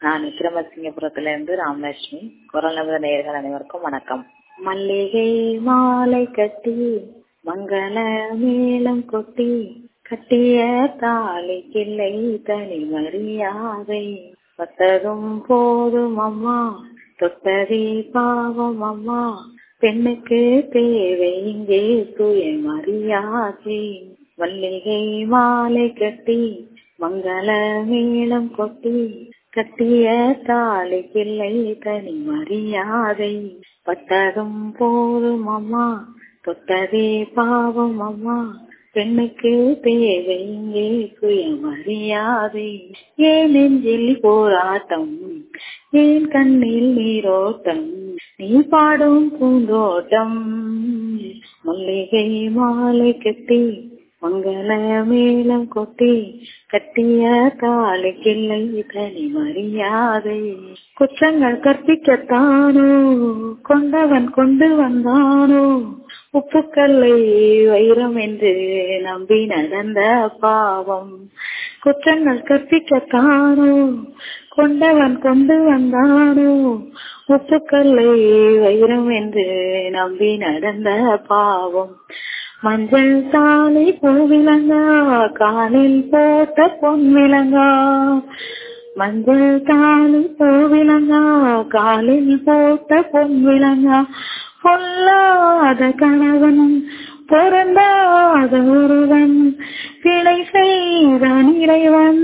நான் விக்ரமசிங்கபுரத்துல இருந்து ராமலட்சுமி குரல் நம்பர் நேயர்கள் அனைவருக்கும் வணக்கம் மல்லிகை மாலை கட்டி மங்கள மேளம் கொட்டி கட்டிய தாலி கிள்ளை தனி மரியாதை பத்ததும் போதும் அம்மா தொட்டதே பாவம் அம்மா பெண்ணுக்கு தேவை இங்கே சுயமரியாதை மல்லிகை மாலை கட்டி மங்கள மேளம் கொட்டி கட்டிய தாலி கிள்ளை தனி மரியாதை பட்டதும் போதும் அம்மா தொட்டதே பாவம் அம்மா பெண்ணுக்கு தேவை இங்கே சுயமரியாதை ஏன் நெஞ்சில் போராட்டம் ஏன் கண்ணில் நீரோட்டம் நீ பாடும் பூந்தோட்டம் மல்லிகை மாலை கட்டி மங்கள மேளம் கொட்டி கட்டிய தாலி கிள்ளை தனி மரியாதை குற்றங்கள் கற்பிக்கத்தானோ கொண்டவன் கொண்டு வந்தானோ உப்புக்கல்லை வைரம் என்று நம்பி நடந்த பாவம் குற்றங்கள் கற்பிக்கத்தானோ கொண்டவன் கொண்டு வந்தானோ உப்புக்கல்லை வைரம் என்று நம்பி நடந்த பாவம் மஞ்சள் தாலி பூவிலங்கா காலில் போட்ட பொன் விலங்கா மஞ்சள் தாலி பூவிலங்கா காலில் போட்ட பொன் விலங்கா பொல்லாத கணவன் பொருந்தாத ஒருவன் பிழை செய்த இறைவன்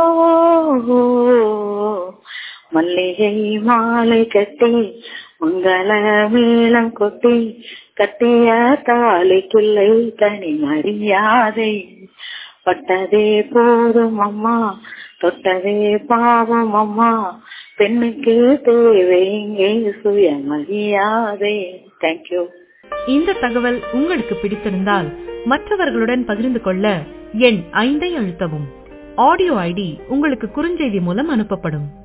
மல்லிகை மாலை கட்டி மங்கள மேளம் கொட்டி கட்டிய தாலி கிள்ளை தனி மரியாதை பட்டதே போதும் அம்மா தொட்டதே பாவம் அம்மா பெண்ணுக்கு தேவை இங்கே சுயமரியாதை தேங்க்யூ இந்த தகவல் உங்களுக்கு பிடித்திருந்தால் மற்றவர்களுடன் பகிர்ந்து கொள்ள எண் ஐந்தை அழுத்தவும் ஆடியோ ஐடி உங்களுக்கு குறுஞ்செய்தி மூலம் அனுப்பப்படும்